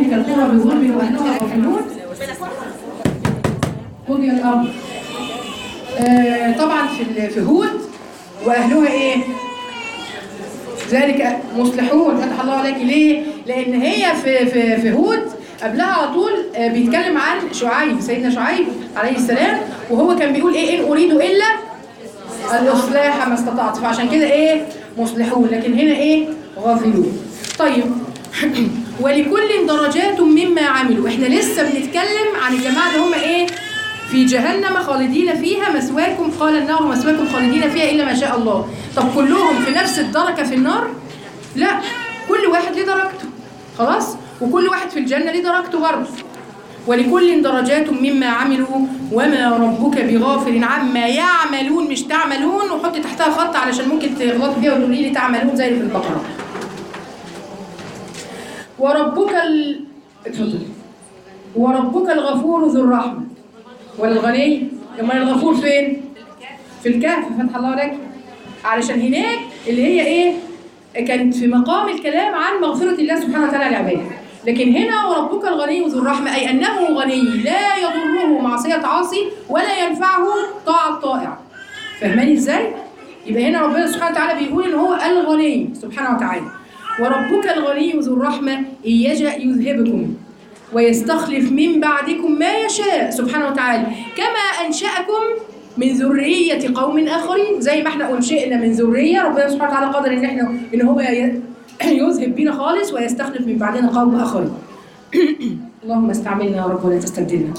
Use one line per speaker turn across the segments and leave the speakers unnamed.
تلك القرى بظلم واهلها غافلون قضي الامر آه طبعا في ال- في هود واهلها ايه؟ ذلك مصلحون فتح الله عليك ليه؟ لان هي في في في هود قبلها على طول آه، بيتكلم عن شعيب سيدنا شعيب عليه السلام وهو كان بيقول ايه ان اريد الا الاصلاح ما استطعت فعشان كده ايه مصلحون لكن هنا ايه غافلون طيب ولكل درجات مما عملوا احنا لسه بنتكلم عن الجماعه اللي هم ايه في جهنم خالدين فيها مسواكم قال النار مسواكم خالدين فيها الا ما شاء الله طب كلهم في نفس الدرجه في النار لا كل واحد ليه درجته خلاص وكل واحد في الجنه ليه درجته برضه ولكل درجات مما عملوا وما ربك بغافل عما يعملون مش تعملون وحط تحتها خط علشان ممكن تغلط فيها وتقولي لي تعملون زي اللي في البقره وربك ال... اتفضلي وربك الغفور ذو الرحمه ولا الغني امال الغفور فين في الكهف فتح الله لك علشان هناك اللي هي ايه كانت في مقام الكلام عن مغفرة الله سبحانه وتعالى لعباده لكن هنا وربك الغني ذو الرحمة أي أنه غني لا يضره معصية عاصي ولا ينفعه طاعة طائع فاهماني ازاي؟ يبقى هنا ربنا سبحانه وتعالى بيقول ان هو الغني سبحانه وتعالى وربك الغني ذو الرحمة إن يشأ يذهبكم ويستخلف من بعدكم ما يشاء سبحانه وتعالى كما أنشأكم من ذرية قوم آخرين زي ما احنا أنشئنا من ذرية ربنا سبحانه وتعالى قادر إن احنا إن هو ي- يذهب بينا خالص ويستخلف من بعدنا قوم آخرين اللهم استعملنا يا رب ولا تستبدلنا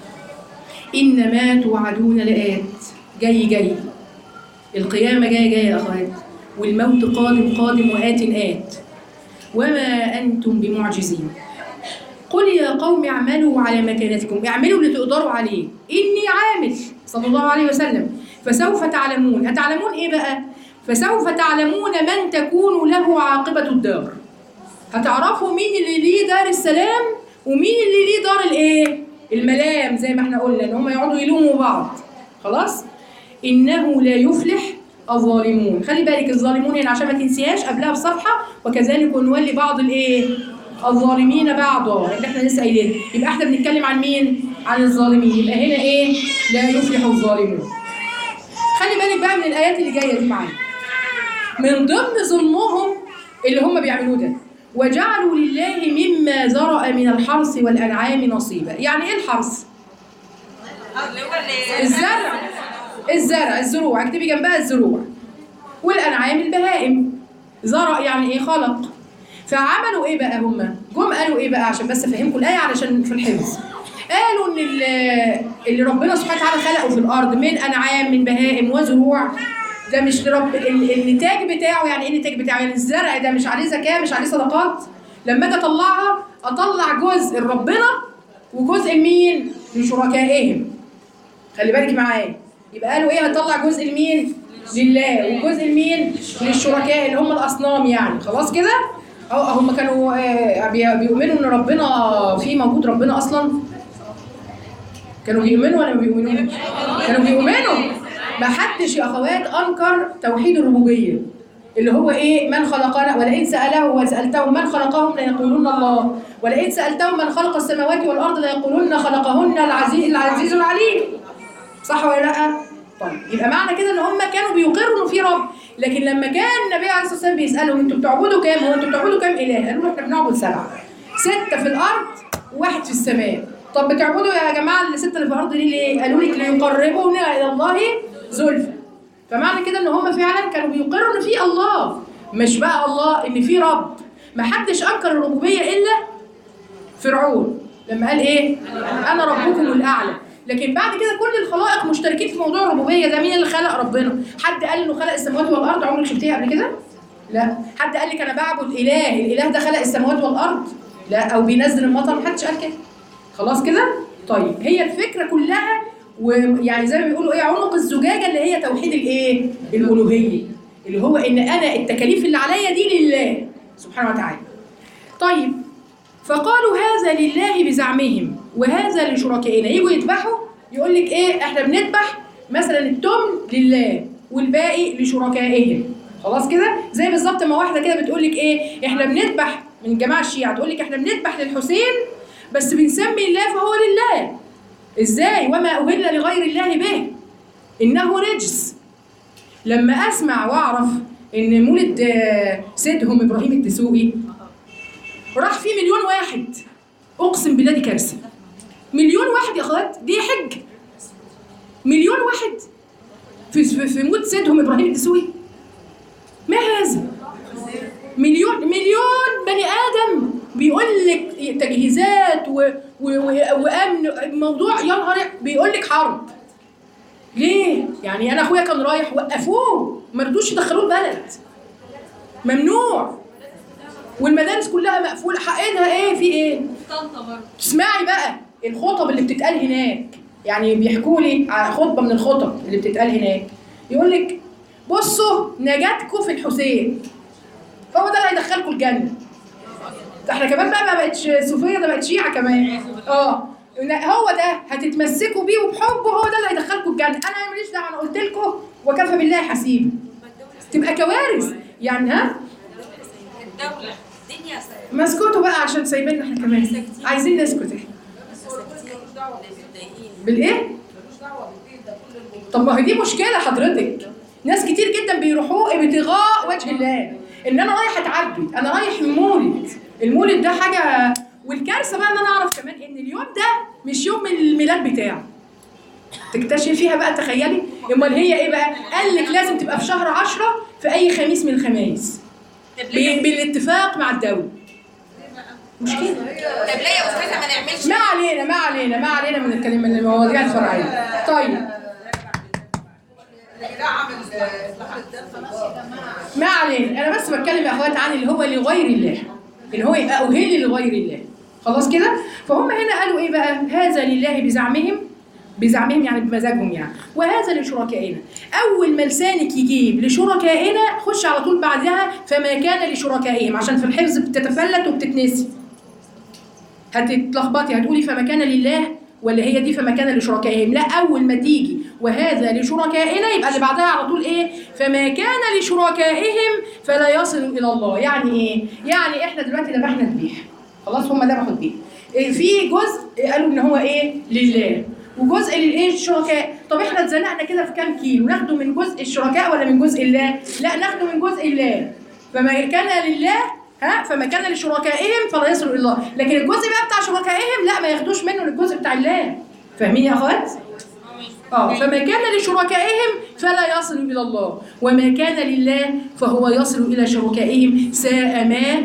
إنما توعدون لآت جاي جاي القيامة جاية جاية يا أخوات والموت قادم قادم وآت آت وما أنتم بمعجزين قل يا قوم اعملوا على مكانتكم اعملوا اللي تقدروا عليه إني عامل صلى الله عليه وسلم فسوف تعلمون هتعلمون إيه بقى فسوف تعلمون من تكون له عاقبة الدار هتعرفوا مين اللي ليه دار السلام ومين اللي ليه دار الايه الملام زي ما احنا قلنا ان هم يقعدوا يلوموا بعض خلاص انه لا يفلح الظالمون خلي بالك الظالمون هنا عشان ما تنسيهاش قبلها بصفحه وكذلك نولي بعض الايه الظالمين بعضا اللي احنا لسه قايلين يبقى احنا بنتكلم عن مين عن الظالمين يبقى هنا ايه لا يفلح الظالمون خلي بالك بقى من الايات اللي جايه دي معانا من ضمن ظلمهم اللي هم بيعملوه ده وجعلوا لله مما ذرأ من الحرث والأنعام نصيبا يعني إيه الحرث؟ الزرع الزرع الزروع اكتبي جنبها الزروع والأنعام البهائم ذرأ يعني إيه خلق فعملوا إيه بقى هم؟ جم قالوا إيه بقى عشان بس أفهمكم الآية علشان في الحفظ قالوا إن ال- اللي ربنا سبحانه وتعالى خلقه في الأرض من أنعام من بهائم وزروع ده مش لرب ال- النتاج بتاعه يعني ايه النتاج بتاعه يعني الزرع ده مش عليه زكاه مش عليه صدقات لما اجي اطلعها اطلع جزء لربنا وجزء لمين لشركائهم خلي بالك معايا يبقى قالوا ايه هطلع جزء لمين لله وجزء لمين للشركاء اللي هم الاصنام يعني خلاص كده اه هم كانوا آه، بي- بيؤمنوا ان ربنا في موجود ربنا اصلا كانوا بيؤمنوا ولا ما بيؤمنوش؟ كانوا بيؤمنوا ما حدش يا اخوات انكر توحيد الربوبيه اللي هو ايه من خلقنا ولئن ساله وسالتهم من خلقهم ليقولون الله ولئن سالتهم من خلق السماوات والارض ليقولون خلقهن العزيز العزيز العليم صح ولا لا؟ طيب يبقى معنى كده ان هم كانوا بيقروا انه في رب لكن لما كان النبي عليه الصلاه والسلام بيسالهم انتوا بتعبدوا كام؟ هو انتوا بتعبدوا كام اله؟ قالوا له احنا بنعبد سبعه سته في الارض وواحد في السماء طب بتعبدوا يا جماعه السته اللي في الارض دي ليه؟ قالوا لك ليقربونا الى الله زلفى فمعنى كده ان هم فعلا كانوا بيقروا ان في الله مش بقى الله ان في رب ما حدش انكر الربوبيه الا فرعون لما قال ايه انا ربكم الاعلى لكن بعد كده كل الخلائق مشتركين في موضوع الربوبيه ده مين اللي خلق ربنا حد قال انه خلق السماوات والارض عمرك شفتيها قبل كده لا حد قال لك انا بعبد اله الاله ده خلق السماوات والارض لا او بينزل المطر محدش قال كده خلاص كده طيب هي الفكره كلها ويعني زي ما بيقولوا ايه عنق الزجاجه اللي هي توحيد الايه الالوهيه اللي هو ان انا التكاليف اللي عليا دي لله سبحانه وتعالى طيب فقالوا هذا لله بزعمهم وهذا لشركائنا يجوا يذبحوا يقول لك ايه احنا بنذبح مثلا التمن لله والباقي لشركائهم خلاص كده زي بالظبط ما واحده كده بتقول لك ايه احنا بنذبح من الجماعه الشيعه تقول لك احنا بنذبح للحسين بس بنسمي الله فهو لله ازاي وما اهل لغير الله به انه رجس لما اسمع واعرف ان مولد آه، سيدهم ابراهيم الدسوقي راح فيه مليون واحد اقسم بالله دي كارثه مليون واحد يا اخوات دي حج مليون واحد في في, في مولد سيدهم ابراهيم الدسوقي ما هذا مليون مليون بني ادم بيقول لك تجهيزات و و و وامن موضوع يا نهار بيقول لك حرب ليه؟ يعني انا اخويا كان رايح وقفوه ما رضوش يدخلوه البلد ممنوع والمدارس كلها مقفوله حقنا ايه في ايه؟ تسمعي بقى الخطب اللي بتتقال هناك يعني بيحكوا لي على خطبه من الخطب اللي بتتقال هناك يقول لك بصوا نجاتكم في الحسين هو ده اللي هيدخلكم الجنه ده احنا كمان بقى ما بقتش صوفيه ده بقت شيعه كمان اه هو ده هتتمسكوا بيه وبحبه هو ده اللي هيدخلكم الجنه انا ماليش دعوه انا قلت لكم وكفى بالله حسيب تبقى كوارث يعني ها
الدولة الدنيا
ما اسكتوا بقى عشان سايبيننا احنا كمان عايزين نسكت احنا بالايه طب ما هي دي مشكله حضرتك ناس كتير جدا بيروحوا ابتغاء وجه الله ان انا رايح اتعبد انا رايح مولد المولد ده حاجه والكارثه بقى ان انا اعرف كمان ان اليوم ده مش يوم الميلاد بتاعه تكتشفي فيها بقى تخيلي امال هي ايه بقى قال لك لازم تبقى في شهر عشرة في اي خميس من الخمايس ب- بالاتفاق مع الدوله مشكله
طب ليه يا استاذه ما نعملش
ما علينا ما علينا ما علينا من الكلمة من المواضيع الفرعية طيب ما علينا انا بس بتكلم يا اخوات عن اللي هو لغير الله اللي هو يبقى اهل لغير الله خلاص كده فهم هنا قالوا ايه بقى هذا لله بزعمهم بزعمهم يعني بمزاجهم يعني وهذا لشركائنا اول ما لسانك يجيب لشركائنا خش على طول بعدها فما كان لشركائهم عشان في الحفظ بتتفلت وبتتنسي هتتلخبطي هتقولي فما كان لله ولا هي دي فما كان لشركائهم لا اول ما تيجي وهذا لشركائنا يبقى اللي بعدها على طول ايه فما كان لشركائهم فلا يصل الى الله يعني ايه يعني احنا دلوقتي ذبحنا ذبيح خلاص هم ذبحوا ذبيح إيه، في جزء قالوا ان هو ايه لله وجزء للايه الشركاء طب احنا اتزنقنا كده في كام كيلو ناخده من جزء الشركاء ولا من جزء الله لا ناخده من جزء الله فما كان لله ها فما كان لشركائهم فلا يصل الى الله لكن الجزء بقى بتاع شركائهم لا ما ياخدوش منه للجزء بتاع الله فاهمين يا اخوات اه فما كان لشركائهم فلا يصل الى الله وما كان لله فهو يصل الى شركائهم ساء ما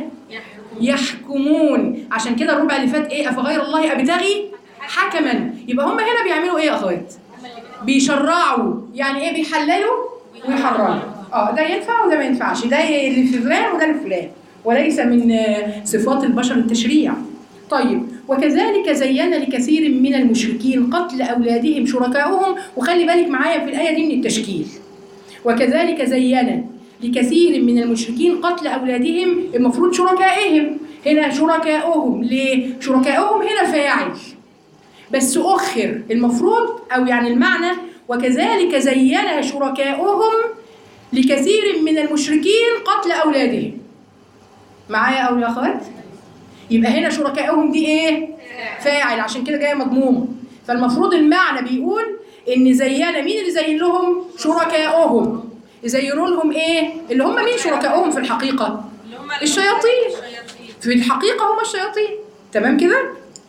يحكمون عشان كده الربع اللي فات ايه افغير الله ابتغي حكما يبقى هم هنا بيعملوا ايه يا اخوات بيشرعوا يعني ايه بيحللوا ويحرموا اه ده ينفع وده ما ينفعش ده اللي في فلان وده اللي في فلان وليس من آه، صفات البشر التشريع طيب وكذلك زين لكثير من المشركين قتل اولادهم شركاؤهم وخلي بالك معايا في الايه دي من التشكيل وكذلك زين لكثير من المشركين قتل اولادهم المفروض شركائهم هنا شركاؤهم ليه شركاؤهم هنا فاعل بس أخر المفروض أو يعني المعنى وكذلك زين شركاؤهم لكثير من المشركين قتل أولادهم معايا أو يا أخوات؟ يبقى هنا شركاؤهم دي إيه؟ فاعل عشان كده جاية مضمومة فالمفروض المعنى بيقول إن زين مين اللي زين لهم؟ شركاؤهم يزينوا لهم إيه؟ اللي هم مين شركاؤهم في الحقيقة؟
اللي هم
الشياطين. في الحقيقة هم الشياطين تمام كده؟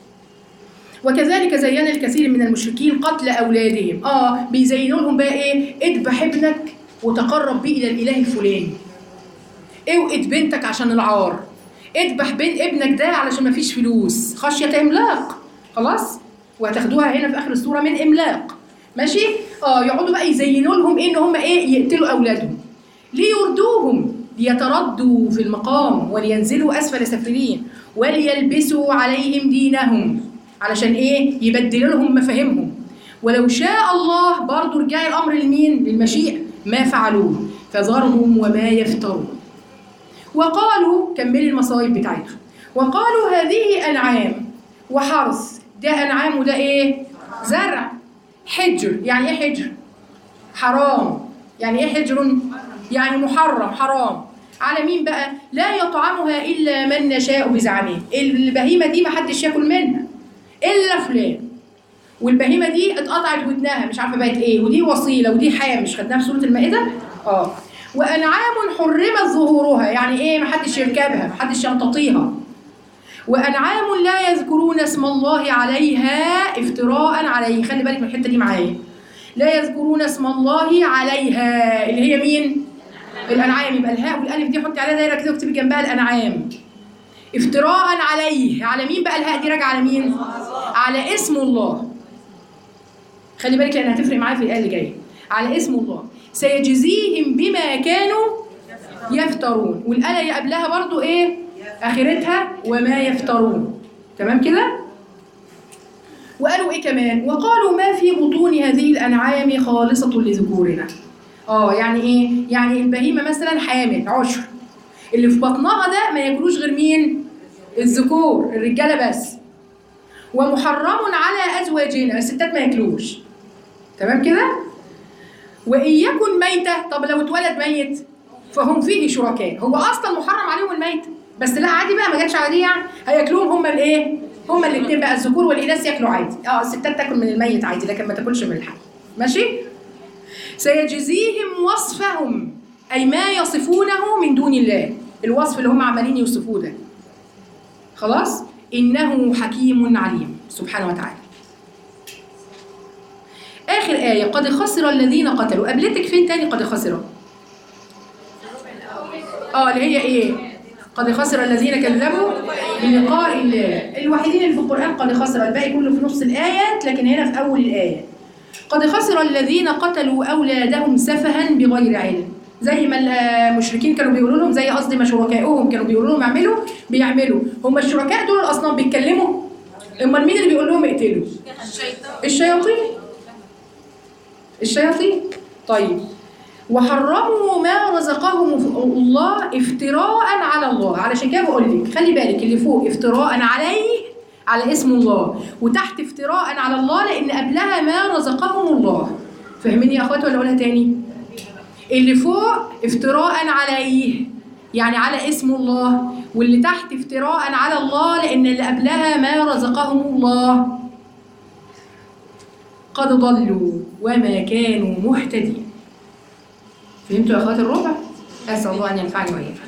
وكذلك زين الكثير من المشركين قتل أولادهم آه بيزينوا لهم بقى إيه اذبح ابنك وتقرب بيه إلى الإله الفلاني اوقت بنتك عشان العار اذبح بين ابنك ده علشان ما فيش فلوس خشية إملاق خلاص وهتاخدوها هنا في آخر السورة من إملاق ماشي اه يقعدوا بقى يزينوا لهم إيه إن هم إيه يقتلوا أولادهم ليردوهم ليتردوا في المقام ولينزلوا أسفل سافلين وليلبسوا عليهم دينهم علشان إيه يبدلوا لهم مفاهيمهم ولو شاء الله برضو رجع الأمر لمين للمشيئة ما فعلوه فذرهم وما يفترون وقالوا كملي المصايب بتاعتهم وقالوا هذه أنعام وحرث ده أنعام وده إيه زرع حجر يعني إيه حجر حرام يعني ايه حجر يعني محرم حرام على مين بقى لا يطعمها الا من نشاء بزعمه البهيمه دي ما حدش ياكل منها الا فلان والبهيمه دي اتقطعت ودنها مش عارفه بقت ايه ودي وصيله ودي حام مش خدناها في سوره المائده اه وانعام حرمت ظهورها يعني ايه محدش يركبها محدش يمتطيها وانعام لا يذكرون اسم الله عليها افتراء عليه خلي بالك من الحته دي معايا لا يذكرون اسم الله عليها اللي هي مين الانعام يبقى الهاء والالف دي حطي عليها دايره كده واكتبي جنبها الانعام افتراء عليه على مين بقى الهاء دي راجعه على مين على اسم الله خلي بالك لان هتفرق معايا في الايه اللي جايه على اسم الله سيجزيهم بما كانوا يفترون والايه اللي قبلها برضو ايه اخرتها وما يفترون تمام كده وقالوا ايه كمان وقالوا ما في بطون هذه الانعام خالصه لذكورنا اه يعني ايه يعني البهيمه مثلا حامل عشر اللي في بطنها ده ما ياكلوش غير مين الذكور الرجاله بس ومحرم على ازواجنا الستات ما ياكلوش تمام كده وان يكن ميته طب لو اتولد ميت فهم فيه شركاء هو اصلا محرم عليهم الميت بس لا عادي بقى ما جاتش على دي يعني هياكلوهم هم الايه هما الاثنين بقى الذكور والاناث ياكلوا عادي اه الستات تاكل من الميت عادي لكن ما تاكلش من الحي ماشي سيجزيهم وصفهم اي ما يصفونه من دون الله الوصف اللي هم عمالين يوصفوه ده خلاص انه حكيم عليم سبحانه وتعالى اخر ايه قد خسر الذين قتلوا قابلتك فين تاني قد خسر اه اللي هي ايه قد خسر الذين كذبوا بلقاء الله الوحيدين اللي في القران قد خسر الباقي كله في نص الايات لكن هنا في اول الايه قد خسر الذين قتلوا اولادهم سفها بغير علم زي ما المشركين كانوا بيقولوا لهم زي قصدي ما شركائهم كانوا بيقولوا لهم اعملوا بيعملوا هم الشركاء دول الاصنام بيتكلموا امال مين اللي بيقول لهم اقتلوا
الشيطان
الشياطين الشياطين طيب وحرموا ما رزقهم الله افتراء على الله علشان كده بقول لك خلي بالك اللي فوق افتراء عليه على اسم الله وتحت افتراء على الله لان قبلها ما رزقهم الله فاهميني يا اخوات ولا اقولها تاني اللي فوق افتراء عليه يعني على اسم الله واللي تحت افتراء على الله لان اللي قبلها ما رزقهم الله قد ضلوا وما كانوا مهتدين فهمتوا يا اخوات الربع اسال الله ان ينفعني واياكم